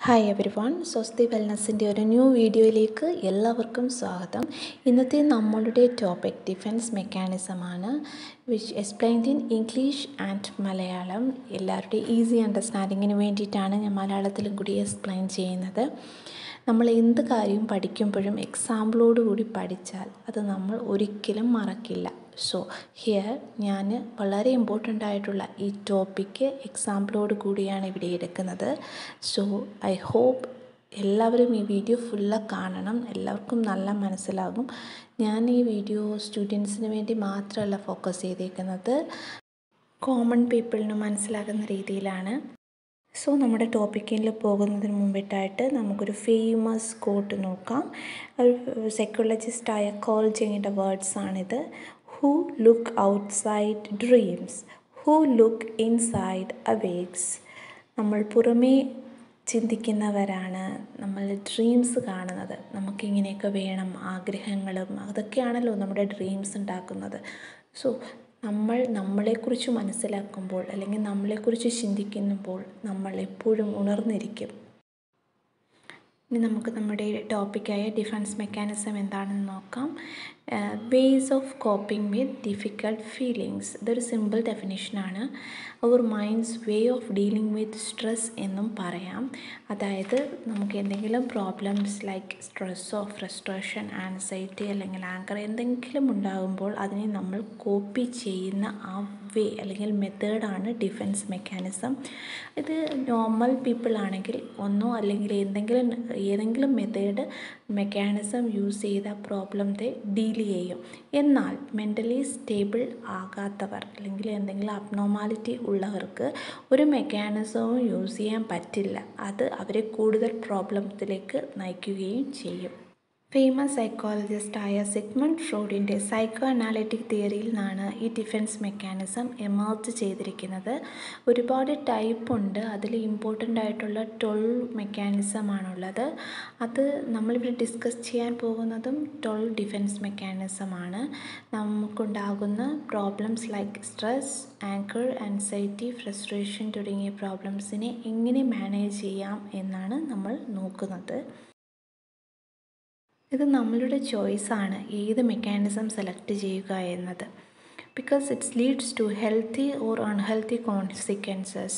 Hi every one സ്വസ്തി വെൽനസിൻ്റെ ഒരു new വീഡിയോയിലേക്ക് എല്ലാവർക്കും സ്വാഗതം ഇന്നത്തെ നമ്മളുടെ ടോപ്പിക് ഡിഫൻസ് മെക്കാനിസമാണ് which explained in English and Malayalam എല്ലാവരുടെയും ഈസി അണ്ടർസ്റ്റാൻഡിങ്ങിന് വേണ്ടിയിട്ടാണ് ഞാൻ മലയാളത്തിലും കൂടി എക്സ്പ്ലെയിൻ ചെയ്യുന്നത് നമ്മൾ എന്ത് കാര്യവും പഠിക്കുമ്പോഴും എക്സാമ്പിളോട് കൂടി പഠിച്ചാൽ അത് നമ്മൾ ഒരിക്കലും മറക്കില്ല സോ ഹിയർ ഞാൻ വളരെ ഇമ്പോർട്ടൻ്റ് ആയിട്ടുള്ള ഈ ടോപ്പിക്ക് എക്സാമ്പിളോട് കൂടിയാണ് ഇവിടെ എടുക്കുന്നത് സോ ഐ ഹോപ്പ് എല്ലാവരും ഈ വീഡിയോ ഫുള്ള് കാണണം എല്ലാവർക്കും നല്ല മനസ്സിലാകും ഞാൻ ഈ വീഡിയോ സ്റ്റുഡൻസിന് വേണ്ടി മാത്രമല്ല ഫോക്കസ് ചെയ്തേക്കുന്നത് കോമൺ പീപ്പിളിന് മനസ്സിലാകുന്ന രീതിയിലാണ് സോ നമ്മുടെ ടോപ്പിക്കിൽ പോകുന്നതിന് മുമ്പിട്ടായിട്ട് നമുക്കൊരു ഫേമസ് കോട്ട് നോക്കാം ഒരു സൈക്കോളജിസ്റ്റായ കോൾ ചെയ്യേണ്ട വേർഡ്സാണിത് who look outside dreams who look inside awakes നമ്മൾ പുറമേ ചിന്തിക്കുന്നവരാണ് നമ്മൾ ഡ്രീംസ് കാണുന്നത് നമുക്കിങ്ങനെയൊക്കെ വേണം ആഗ്രഹങ്ങളും അതൊക്കെയാണല്ലോ നമ്മുടെ ഡ്രീംസ് ഉണ്ടാക്കുന്നത് സോ നമ്മൾ നമ്മളെക്കുറിച്ച് മനസ്സിലാക്കുമ്പോൾ അല്ലെങ്കിൽ നമ്മളെക്കുറിച്ച് ചിന്തിക്കുമ്പോൾ നമ്മൾ എപ്പോഴും ഉണർന്നിരിക്കും ഇനി നമുക്ക് നമ്മുടെ ടോപ്പിക്കായ ഡിഫൻസ് മെക്കാനിസം എന്താണെന്ന് നോക്കാം ways of coping with difficult feelings ഇതൊരു സിമ്പിൾ ഡെഫിനേഷനാണ് our mind's way of dealing with stress എന്നും പറയാം അതായത് നമുക്ക് എന്തെങ്കിലും പ്രോബ്ലംസ് ലൈക്ക് സ്ട്രെസ്സോ ഫ്രസ്ട്രേഷൻ ആൻസൈറ്റി അല്ലെങ്കിൽ ആങ്കർ എന്തെങ്കിലും ഉണ്ടാകുമ്പോൾ അതിനെ നമ്മൾ കോപ്പി ചെയ്യുന്ന ആ വേ അല്ലെങ്കിൽ മെത്തേഡാണ് ഡിഫൻസ് മെക്കാനിസം ഇത് നോർമൽ പീപ്പിൾ ആണെങ്കിൽ ഒന്നോ അല്ലെങ്കിൽ എന്തെങ്കിലും ഏതെങ്കിലും മെത്തേഡ് മെക്കാനിസം യൂസ് ചെയ്ത പ്രോബ്ലത്തെ ഡീൽ ചെയ്യും എന്നാൽ മെൻ്റലി സ്റ്റേബിൾ ആകാത്തവർ അല്ലെങ്കിൽ എന്തെങ്കിലും അബ്നോർമാലിറ്റി ഉള്ളവർക്ക് ഒരു മെക്കാനിസവും യൂസ് ചെയ്യാൻ പറ്റില്ല അത് അവരെ കൂടുതൽ പ്രോബ്ലത്തിലേക്ക് നയിക്കുകയും ചെയ്യും ഫേമസ് സൈക്കോളജിസ്റ്റായ സിഗ്മണ്ട് ഫ്രോഡിൻ്റെ സൈക്കോ അനാലിറ്റിക് തിയറിയിൽ നിന്നാണ് ഈ ഡിഫൻസ് മെക്കാനിസം എമർജ് ചെയ്തിരിക്കുന്നത് ഒരുപാട് ടൈപ്പ് ഉണ്ട് അതിൽ ഇമ്പോർട്ടൻ്റ് ആയിട്ടുള്ള ട്വൽവ് മെക്കാനിസമാണുള്ളത് അത് നമ്മളിവിടെ ഡിസ്കസ് ചെയ്യാൻ പോകുന്നതും ട്വൽവ് ഡിഫൻസ് മെക്കാനിസമാണ് നമുക്കുണ്ടാകുന്ന problems like stress anger anxiety frustration തുടങ്ങിയ പ്രോബ്ലംസിനെ എങ്ങനെ മാനേജ് ചെയ്യാം എന്നാണ് നമ്മൾ നോക്കുന്നത് ഇത് നമ്മളുടെ ചോയ്സാണ് ഏത് മെക്കാനിസം സെലക്ട് ചെയ്യുക എന്നത് because it's leads to healthy or unhealthy consequences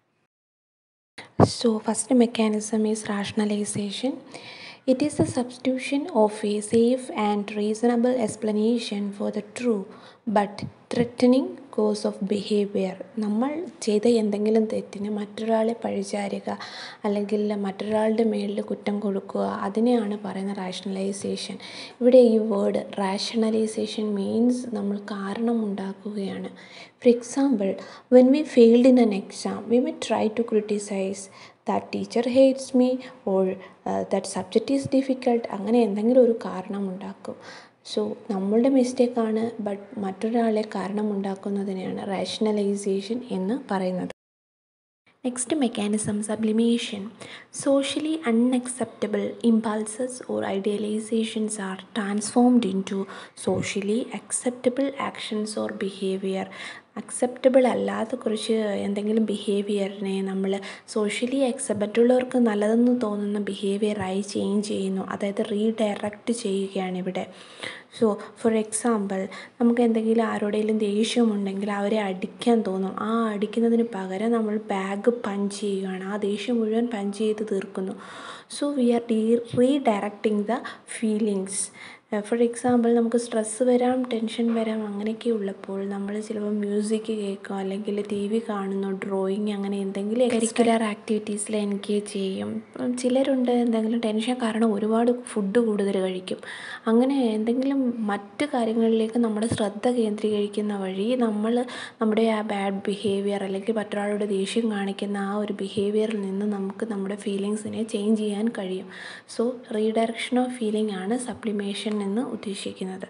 so first mechanism is rationalisation it is the substitution of a safe and reasonable explanation for the true but threatening cause of behaviour നമ്മൾ ചെയ്ത എന്തെങ്കിലും തെറ്റിന് മറ്റൊരാളെ പഴിചാരുക അല്ലെങ്കിൽ മറ്റൊരാളുടെ മേളിൽ കുറ്റം കൊടുക്കുക അതിനെയാണ് പറയുന്നത് റാഷണലൈസേഷൻ ഇവിടെ ഈ വേർഡ് റാഷണലൈസേഷൻ മീൻസ് നമ്മൾ കാരണം ഉണ്ടാക്കുകയാണ് for example when we failed in an exam we may try to criticise that teacher hates me or that subject is difficult അങ്ങനെ എന്തെങ്കിലും ഒരു കാരണം ഉണ്ടാക്കും സോ നമ്മളുടെ മിസ്റ്റേക്കാണ് ബട്ട് മറ്റൊരാളെ കാരണമുണ്ടാക്കുന്നതിനെയാണ് റാഷണലൈസേഷൻ എന്ന് പറയുന്നത് next mechanism sublimation socially unacceptable impulses or idealisations are transformed in to socially acceptable actions or behaviour acceptable അല്ലാത്ത കുറച്ച് എന്തെങ്കിലും ബിഹേവിയറിനെ നമ്മൾ സോഷ്യലി അക്സെപ്റ്റ് മറ്റുള്ളവർക്ക് നല്ലതെന്ന് തോന്നുന്ന ബിഹേവിയറായി ചേഞ്ച് ചെയ്യുന്നു അതായത് റീഡയറക്റ്റ് ചെയ്യുകയാണ് ഇവിടെ സോ ഫോർ എക്സാമ്പിൾ നമുക്ക് എന്തെങ്കിലും ആരോടെങ്കിലും ദേഷ്യമുണ്ടെങ്കിൽ അവരെ അടിക്കാൻ തോന്നും ആ അടിക്കുന്നതിന് പകരം നമ്മൾ ബാഗ് പഞ്ച് ചെയ്യുകയാണ് ആ ദേഷ്യം മുഴുവൻ പഞ്ച് ചെയ്ത് തീർക്കുന്നു so we are de redirecting the feelings for example നമുക്ക് സ്ട്രെസ്സ് വരാം ടെൻഷൻ വരാം അങ്ങനെയൊക്കെ ഉള്ളപ്പോൾ നമ്മൾ ചിലപ്പോൾ മ്യൂസിക് കേൾക്കും അല്ലെങ്കിൽ ടി വി കാണുന്നു ഡ്രോയിങ് അങ്ങനെ എന്തെങ്കിലും കരിക്കുലർ ആക്ടിവിറ്റീസിൽ എൻഗേജ് ചെയ്യും ചിലരുണ്ട് എന്തെങ്കിലും ടെൻഷൻ കാരണം ഒരുപാട് ഫുഡ് കൂടുതൽ കഴിക്കും അങ്ങനെ എന്തെങ്കിലും മറ്റ് കാര്യങ്ങളിലേക്ക് നമ്മുടെ ശ്രദ്ധ കേന്ദ്രീകരിക്കുന്ന വഴി നമ്മൾ നമ്മുടെ ആ ബാഡ് ബിഹേവിയർ അല്ലെങ്കിൽ മറ്റൊരാളുടെ ദേഷ്യം കാണിക്കുന്ന ആ ഒരു ബിഹേവിയറിൽ നിന്ന് നമുക്ക് നമ്മുടെ ഫീലിങ്സിനെ ചേഞ്ച് ചെയ്യാൻ കഴിയും സോ റീഡയറക്ഷൻ ഓഫ് ഫീലിംഗ് ആണ് സപ്ലിമേഷൻ എന്ന് ഉദ്ദേശിക്കുന്നത്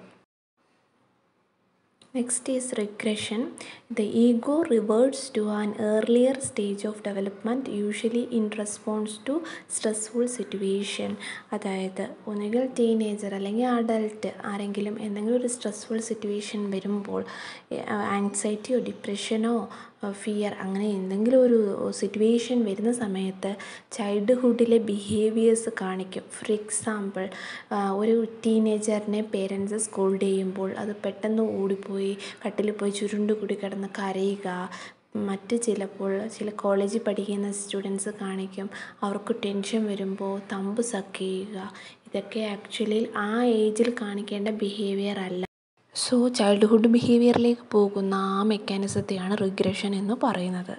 next is regression the ego reverts to an earlier stage of development usually in response to stressful situation അതായത് ഒന്നുകിൽ ടീനേജർ അല്ലെങ്കിൽ അഡൽട്ട് ആരെങ്കിലും എന്തെങ്കിലും ഒരു സ്ട്രെസ്ഫുൾ സിറ്റുവേഷൻ വരുമ്പോൾ ആങ്സൈറ്റിയോ ഡിപ്രഷനോ ഫിയർ അങ്ങനെ എന്തെങ്കിലും ഒരു സിറ്റുവേഷൻ വരുന്ന സമയത്ത് ചൈൽഡ്ഹുഡിലെ ബിഹേവിയേഴ്സ് കാണിക്കും ഫോർ എക്സാമ്പിൾ ഒരു ടീനേജറിനെ പേരൻസ് സ്കോൾഡ് ചെയ്യുമ്പോൾ അത് പെട്ടെന്ന് ഓടിപ്പോയി കട്ടിൽ പോയി ചുരുണ്ട് കൂടി കിടന്ന് കരയുക മറ്റ് ചിലപ്പോൾ ചില കോളേജിൽ പഠിക്കുന്ന സ്റ്റുഡൻസ് കാണിക്കും അവർക്ക് ടെൻഷൻ വരുമ്പോൾ തമ്പ് സക്ക് ചെയ്യുക ഇതൊക്കെ ആക്ച്വലി ആ ഏജിൽ കാണിക്കേണ്ട ബിഹേവിയർ അല്ല സോ ചൈൽഡ്ഹുഡ് ബിഹേവിയറിലേക്ക് പോകുന്ന ആ മെക്കാനിസത്തെയാണ് റിഗ്രഷൻ എന്ന് പറയുന്നത്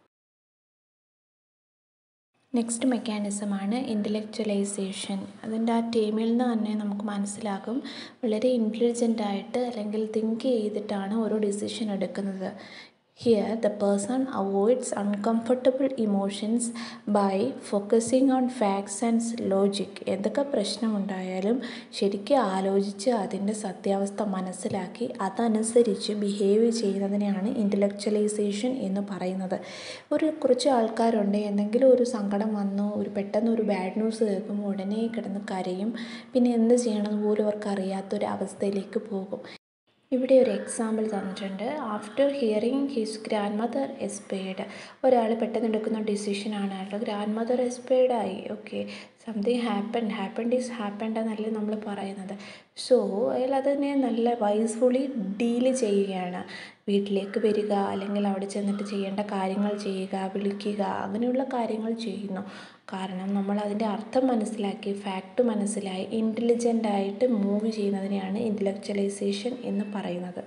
നെക്സ്റ്റ് മെക്കാനിസമാണ് ഇൻ്റലക്ച്വലൈസേഷൻ അതിൻ്റെ ആ ടീമിൽ നിന്ന് തന്നെ നമുക്ക് മനസ്സിലാകും വളരെ ഇൻ്റലിജൻ്റ് ആയിട്ട് അല്ലെങ്കിൽ തിങ്ക് ചെയ്തിട്ടാണ് ഓരോ ഡിസിഷൻ എടുക്കുന്നത് here the person avoids uncomfortable emotions by focusing on facts and logic എന്തൊക്കെ പ്രശ്നമുണ്ടായാലും ശരിക്കും ആലോചിച്ച് അതിൻ്റെ സത്യാവസ്ഥ മനസ്സിലാക്കി അതനുസരിച്ച് ബിഹേവ് ചെയ്യുന്നതിനെയാണ് ഇൻ്റലക്ച്വലൈസേഷൻ എന്ന് പറയുന്നത് ഒരു കുറച്ച് ആൾക്കാരുണ്ട് എന്തെങ്കിലും ഒരു സങ്കടം വന്നു ഒരു പെട്ടെന്ന് ഒരു ബാഡ് ന്യൂസ് കേൾക്കുമ്പോൾ ഉടനെ കിടന്ന് കരയും പിന്നെ എന്ത് ചെയ്യണമെന്ന് പോലും അവർക്ക് അറിയാത്തൊരു അവസ്ഥയിലേക്ക് പോകും ഇവിടെ ഒരു എക്സാമ്പിൾ തന്നിട്ടുണ്ട് after hearing his grandmother expired ഒരാൾ പെട്ടെന്ന് എടുക്കുന്ന ഡിസിഷനാണ് അയാളുടെ ഗ്രാൻഡ് മദർ എക്സ്പയർഡ് ആയി okay something happened happened is happened എന്നല്ലേ നമ്മൾ പറയുന്നത് സോ അയാൾ അതിനെ നല്ല വൈസ്ഫുള്ളി ഡീല് ചെയ്യുകയാണ് വീട്ടിലേക്ക് വരിക അല്ലെങ്കിൽ അവിടെ ചെന്നിട്ട് ചെയ്യേണ്ട കാര്യങ്ങൾ ചെയ്യുക വിളിക്കുക അങ്ങനെയുള്ള കാര്യങ്ങൾ ചെയ്യുന്നു കാരണം നമ്മൾ അതിൻ്റെ അർത്ഥം മനസ്സിലാക്കി ഫാക്റ്റ് മനസ്സിലായി ഇൻ്റലിജൻ്റ് ആയിട്ട് മൂവ് ചെയ്യുന്നതിനെയാണ് ഇൻ്റലക്ച്വലൈസേഷൻ എന്ന് പറയുന്നത്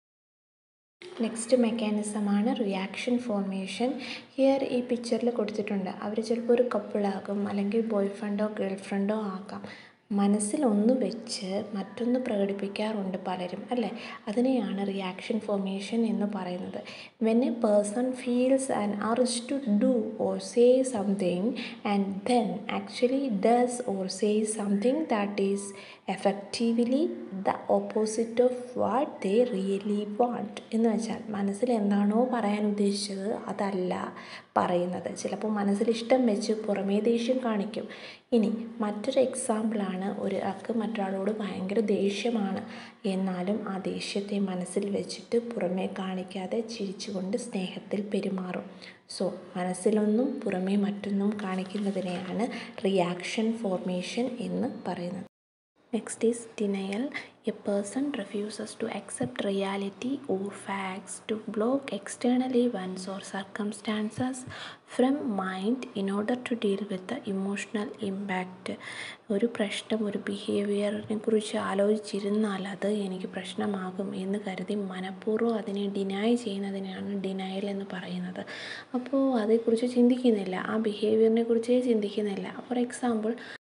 നെക്സ്റ്റ് മെക്കാനിസമാണ് റിയാക്ഷൻ ഫോർമേഷൻ ഹിയർ ഈ പിക്ചറിൽ കൊടുത്തിട്ടുണ്ട് അവർ ചിലപ്പോൾ ഒരു കപ്പിളാകും അല്ലെങ്കിൽ ബോയ് ഫ്രണ്ടോ ഗേൾ ഫ്രണ്ടോ ആകാം മനസ്സിൽ ഒന്ന് വെച്ച് മറ്റൊന്ന് പ്രകടിപ്പിക്കാറുണ്ട് പലരും അല്ലേ അതിനെയാണ് റിയാക്ഷൻ ഫോർമേഷൻ എന്ന് പറയുന്നത് when a person feels an urge to do or say something and then actually does or say something that is effectively the opposite of what they really want എന്ന് വെച്ചാൽ മനസ്സിൽ എന്താണോ പറയാൻ ഉദ്ദേശിച്ചത് അതല്ല പറയുന്നത് ചിലപ്പോൾ മനസ്സിൽ ഇഷ്ടം വെച്ച് പുറമേ ദേഷ്യം കാണിക്കും ഇനി മറ്റൊരു എക്സാമ്പിളാണ് ഒരാൾക്ക് മറ്റൊരാളോട് ഭയങ്കര ദേഷ്യമാണ് എന്നാലും ആ ദേഷ്യത്തെ മനസ്സിൽ വെച്ചിട്ട് പുറമേ കാണിക്കാതെ ചിരിച്ചുകൊണ്ട് സ്നേഹത്തിൽ പെരുമാറും സോ മനസ്സിലൊന്നും പുറമേ മറ്റൊന്നും കാണിക്കുന്നതിനെയാണ് റിയാക്ഷൻ ഫോർമേഷൻ എന്ന് പറയുന്നത് Next is denial. A person refuses to accept reality or facts to block external events or circumstances from mind in order to deal with the emotional impact. ഒരു പ്രശ്നം ഒരു ബിഹേവിയറിനെ കുറിച്ച് ആലോചിച്ചിരുന്നാൽ അത് എനിക്ക് പ്രശ്നമാകും എന്ന് കരുതി മനഃപൂർവ്വം അതിനെ ഡിനൈ ചെയ്യുന്നതിനാണ് ഡിനയൽ എന്ന് പറയുന്നത് അപ്പോൾ അതേക്കുറിച്ച് ചിന്തിക്കുന്നില്ല ആ ബിഹേവിയറിനെ കുറിച്ചേ ചിന്തിക്കുന്നില്ല ഫോർ എക്സാമ്പിൾ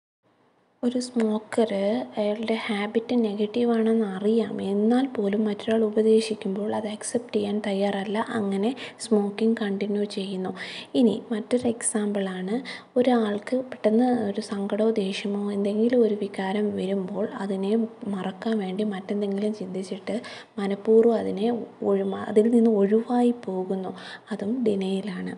ഒരു സ്മോക്കർ അയാളുടെ ഹാബിറ്റ് നെഗറ്റീവാണെന്ന് അറിയാം എന്നാൽ പോലും മറ്റൊരാൾ ഉപദേശിക്കുമ്പോൾ അത് അക്സെപ്റ്റ് ചെയ്യാൻ തയ്യാറല്ല അങ്ങനെ സ്മോക്കിംഗ് കണ്ടിന്യൂ ചെയ്യുന്നു ഇനി മറ്റൊരു എക്സാമ്പിളാണ് ഒരാൾക്ക് പെട്ടെന്ന് ഒരു സങ്കടമോ ദേഷ്യമോ എന്തെങ്കിലും ഒരു വികാരം വരുമ്പോൾ അതിനെ മറക്കാൻ വേണ്ടി മറ്റെന്തെങ്കിലും ചിന്തിച്ചിട്ട് മനഃപൂർവ്വം അതിനെ ഒഴി അതിൽ നിന്ന് ഒഴിവായി പോകുന്നു അതും ഡിനയിലാണ്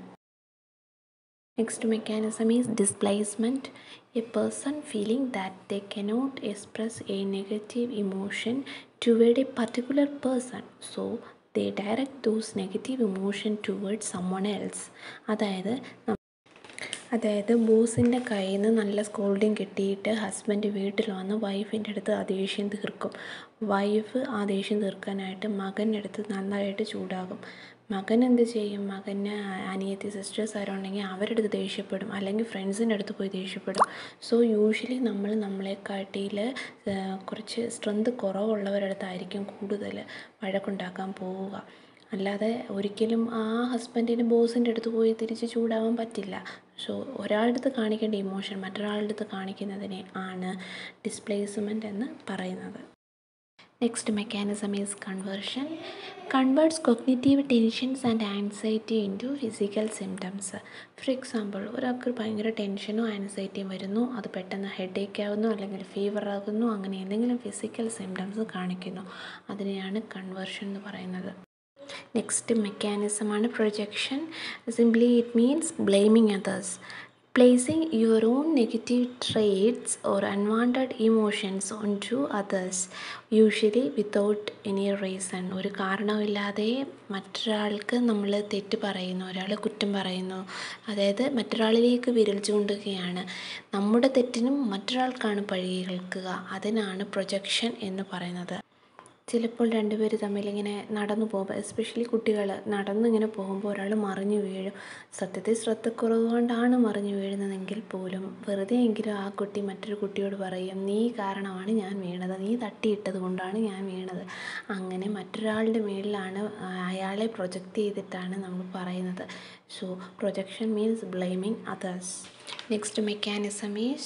Next mechanism is displacement. A person feeling that they cannot express a negative emotion toward a particular person, so they direct those negative emotion towards someone else. അതായത് അതായത് ബോസിൻ്റെ കയ്യിൽ നിന്ന് നല്ല സ്കോൾഡിങ് കിട്ടിയിട്ട് ഹസ്ബൻഡ് വീട്ടിൽ വന്ന് വൈഫിൻ്റെ അടുത്ത് ആ ദേഷ്യം തീർക്കും വൈഫ് ആ ദേഷ്യം തീർക്കാനായിട്ട് മകൻ്റെ അടുത്ത് നന്നായിട്ട് ചൂടാകും മകൻ എന്ത് ചെയ്യും മകന് അനിയത്തി സിസ്റ്റേഴ്സ് ആരുണ്ടെങ്കിൽ അവരുടെ അടുത്ത് ദേഷ്യപ്പെടും അല്ലെങ്കിൽ ഫ്രണ്ട്സിൻ്റെ അടുത്ത് പോയി ദേഷ്യപ്പെടും സോ യൂഷ്വലി നമ്മൾ നമ്മളെക്കാട്ടിയിൽ കുറച്ച് സ്ട്രെങ്ത് കുറവുള്ളവരുടെ അടുത്തായിരിക്കും കൂടുതൽ വഴക്കുണ്ടാക്കാൻ പോവുക അല്ലാതെ ഒരിക്കലും ആ ഹസ്ബൻഡിന് ബോസിൻ്റെ അടുത്ത് പോയി തിരിച്ച് ചൂടാവാൻ പറ്റില്ല സോ ഒരാളുടെ അടുത്ത് കാണിക്കേണ്ട ഇമോഷൻ മറ്റൊരാളുടെ അടുത്ത് കാണിക്കുന്നതിനെ ആണ് ഡിസ്പ്ലേസ്മെൻ്റ് എന്ന് പറയുന്നത് next mechanism is conversion converts cognitive tensions and anxiety in to physical symptoms for example ഒരാൾക്ക് ഭയങ്കര ടെൻഷനോ ആൻസൈറ്റിയും വരുന്നു അത് പെട്ടെന്ന് ഹെഡേക്ക് ആകുന്നു അല്ലെങ്കിൽ ഫീവർ ആകുന്നു അങ്ങനെ എന്തെങ്കിലും ഫിസിക്കൽ സിംറ്റംസ് കാണിക്കുന്നു അതിനെയാണ് കൺവേർഷൻ എന്ന് പറയുന്നത് നെക്സ്റ്റ് മെക്കാനിസമാണ് projection simply it means blaming others placing your own negative traits or unwanted emotions onto others usually without any reason ഒരു കാരണമില്ലാതെ മറ്റൊരാൾക്ക് നമ്മൾ തെറ്റ് പറയുന്നു ഒരാളെ കുറ്റം പറയുന്നു അതായത് മറ്റൊരാളിലേക്ക് വിരൽ ചൂണ്ടുകയാണ് നമ്മുടെ തെറ്റിനും മറ്റൊരാൾക്കാണ് പഴി കേൾക്കുക അതിനാണ് പ്രൊജക്ഷൻ എന്ന് പറയുന്നത് ചിലപ്പോൾ രണ്ടുപേർ തമ്മിലിങ്ങനെ നടന്നു പോകുമ്പോൾ എസ്പെഷ്യലി കുട്ടികൾ നടന്നിങ്ങനെ പോകുമ്പോൾ ഒരാൾ മറിഞ്ഞു വീഴും സത്യത്തിൽ ശ്രദ്ധക്കുറവ് കൊണ്ടാണ് മറിഞ്ഞു വീഴുന്നതെങ്കിൽ പോലും വെറുതെ എങ്കിലും ആ കുട്ടി മറ്റൊരു കുട്ടിയോട് പറയും നീ കാരണമാണ് ഞാൻ വീണത് നീ തട്ടിയിട്ടത് കൊണ്ടാണ് ഞാൻ വീണത് അങ്ങനെ മറ്റൊരാളുടെ മേളിലാണ് അയാളെ പ്രൊജക്റ്റ് ചെയ്തിട്ടാണ് നമ്മൾ പറയുന്നത് so projection means blaming others next mechanism is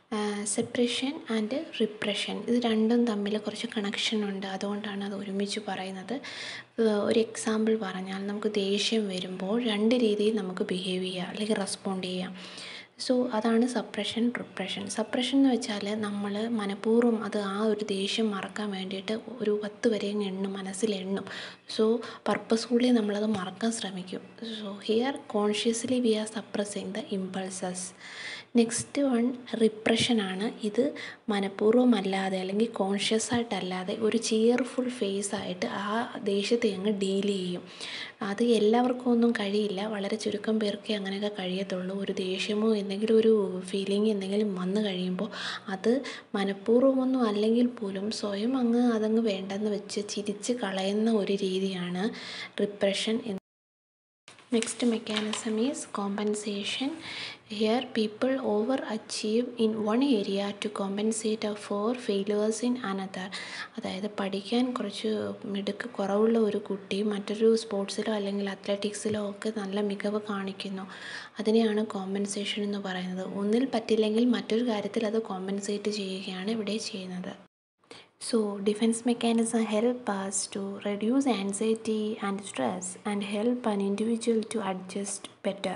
suppression and repression ഇത് രണ്ടും തമ്മിൽ കുറച്ച് കണക്ഷൻ ഉണ്ട് അതുകൊണ്ടാണ് അത് ഒരുമിച്ച് പറയുന്നത് ഒരു എക്സാമ്പിൾ പറഞ്ഞാൽ നമുക്ക് ദേഷ്യം വരുമ്പോൾ രണ്ട് രീതിയിൽ നമുക്ക് ബിഹേവ് ചെയ്യാം അല്ലെങ്കിൽ റെസ്പോണ്ട് ചെയ്യാം സോ അതാണ് സപ്രഷൻ റിപ്രഷൻ സപ്രഷൻ എന്ന് വെച്ചാൽ നമ്മൾ മനഃപൂർവ്വം അത് ആ ഒരു ദേഷ്യം മറക്കാൻ വേണ്ടിയിട്ട് ഒരു പത്ത് വരെ എണ്ണും മനസ്സിൽ എണ്ണും സോ പർപ്പസ്ഫുള്ളി നമ്മളത് മറക്കാൻ ശ്രമിക്കും so here consciously we are suppressing the impulses next one റിപ്രഷനാണ് ഇത് മനഃപൂർവ്വമല്ലാതെ അല്ലെങ്കിൽ കോൺഷ്യസ് ആയിട്ടല്ലാതെ ഒരു ചിയർഫുൾ ഫേസ് ആയിട്ട് ആ ദേഷ്യത്തെ അങ്ങ് ഡീൽ ചെയ്യും അത് എല്ലാവർക്കും ഒന്നും കഴിയില്ല വളരെ ചുരുക്കം പേർക്കേ അങ്ങനെയൊക്കെ കഴിയത്തുള്ളൂ ഒരു ദേഷ്യമോ എന്തെങ്കിലും ഒരു ഫീലിംഗ് എന്തെങ്കിലും വന്നു കഴിയുമ്പോൾ അത് മനഃപൂർവ്വമൊന്നും അല്ലെങ്കിൽ പോലും സ്വയം അങ്ങ് അതങ്ങ് വേണ്ടെന്ന് വെച്ച് ചിരിച്ച് കളയുന്ന ഒരു രീതിയാണ് റിപ്രഷൻ എന്ന് next mechanism is compensation here people overachieve in one area to compensate for failures in another അതായത് പഠിക്കാൻ കുറച്ച് മിടുക്ക് കുറവുള്ള ഒരു കുട്ടി മറ്റൊരു സ്പോർട്സിലോ അല്ലെങ്കിൽ അത്ലറ്റിക്സിലോ ഒക്കെ നല്ല മികവ് കാണിക്കുന്നു അതിനെയാണ് കോമ്പൻസേഷൻ എന്ന് പറയുന്നത് ഒന്നിൽ പറ്റില്ലെങ്കിൽ മറ്റൊരു കാര്യത്തിൽ അത് കോമ്പൻസേറ്റ് ചെയ്യുകയാണ് ഇവിടെ ചെയ്യുന്നത് So, defense mechanism help us to reduce anxiety and stress and help an individual to adjust better.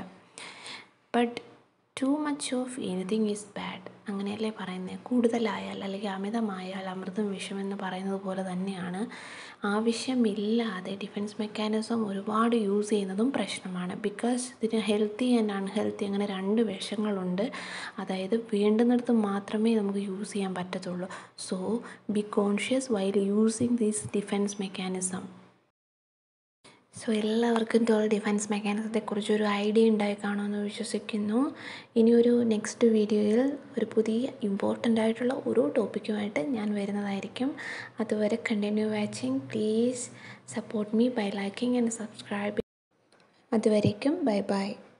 But too much of anything is bad അങ്ങനെയല്ലേ പറയുന്നത് കൂടുതലായാൽ അല്ലെങ്കിൽ അമിതമായാൽ അമൃതം വിഷമെന്ന് പറയുന്നത് പോലെ തന്നെയാണ് ആവശ്യമില്ലാതെ ഡിഫൻസ് മെക്കാനിസം ഒരുപാട് യൂസ് ചെയ്യുന്നതും പ്രശ്നമാണ് ബിക്കോസ് ഇതിന് ഹെൽത്തി ആൻഡ് അൺഹെൽത്തി അങ്ങനെ രണ്ട് വിഷങ്ങളുണ്ട് അതായത് വേണ്ടുന്നിടത്ത് മാത്രമേ നമുക്ക് യൂസ് ചെയ്യാൻ പറ്റത്തുള്ളൂ so be conscious while using these defence mechanism so എല്ലാവർക്കും ടോൾ ഡിഫൻസ് മെക്കാനിസത്തെക്കുറിച്ച് ഒരു ഐഡിയ ഉണ്ടായി കാണുമെന്ന് വിശ്വസിക്കുന്നു ഇനിയൊരു നെക്സ്റ്റ് വീഡിയോയിൽ ഒരു പുതിയ ഇമ്പോർട്ടൻ്റ് ആയിട്ടുള്ള ഓരോ ടോപ്പിക്കുമായിട്ട് ഞാൻ വരുന്നതായിരിക്കും അതുവരെ continue watching please support me by liking and subscribe അതുവരേക്കും ബൈ ബൈ